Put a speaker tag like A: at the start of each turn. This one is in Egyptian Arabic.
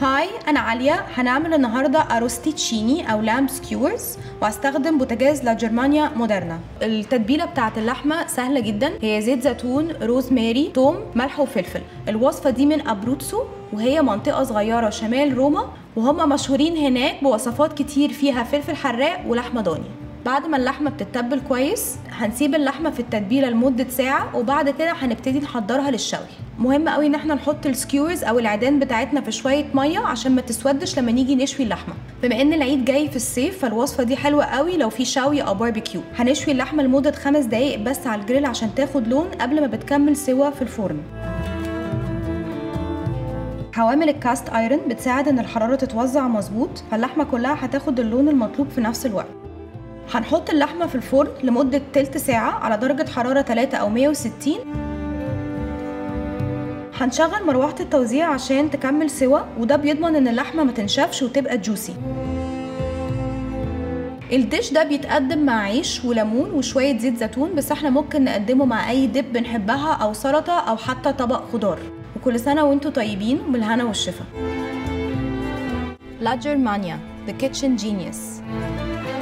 A: هاي انا عليا هنعمل النهارده اروستي تشيني او لامب سكيورز وهستخدم بوتاجاز لا جرمانيا مودرنا التتبيله بتاعه اللحمه سهله جدا هي زيت زيتون روزماري توم ملح وفلفل الوصفه دي من ابروتسو وهي منطقه صغيره شمال روما وهم مشهورين هناك بوصفات كتير فيها فلفل حراق ولحمه ضاني بعد ما اللحمه بتتبل كويس هنسيب اللحمه في التتبيله لمده ساعه وبعد كده هنبتدي نحضرها للشوي مهم قوي ان احنا نحط السكيورز او العيدان بتاعتنا في شويه ميه عشان ما تسودش لما نيجي نشوي اللحمه بما ان العيد جاي في الصيف فالوصفه دي حلوه قوي لو في شوي او باربيكيو هنشوي اللحمه لمده خمس دقايق بس على الجريل عشان تاخد لون قبل ما بتكمل سوا في الفرن حوامل الكاست ايرون بتساعد ان الحراره تتوزع مظبوط فاللحمه كلها هتاخد اللون المطلوب في نفس الوقت هنحط اللحمه في الفرن لمده تلت ساعه على درجه حراره 3 او 160 هنشغل مروحه التوزيع عشان تكمل سوا وده بيضمن ان اللحمه ما تنشفش وتبقى جوسي الديش ده بيتقدم مع عيش وليمون وشويه زيت زيتون بس احنا ممكن نقدمه مع اي دب بنحبها او سلطه او حتى طبق خضار وكل سنه وانتم طيبين وبالهنا والشفا لا جرمانيا The Kitchen Genius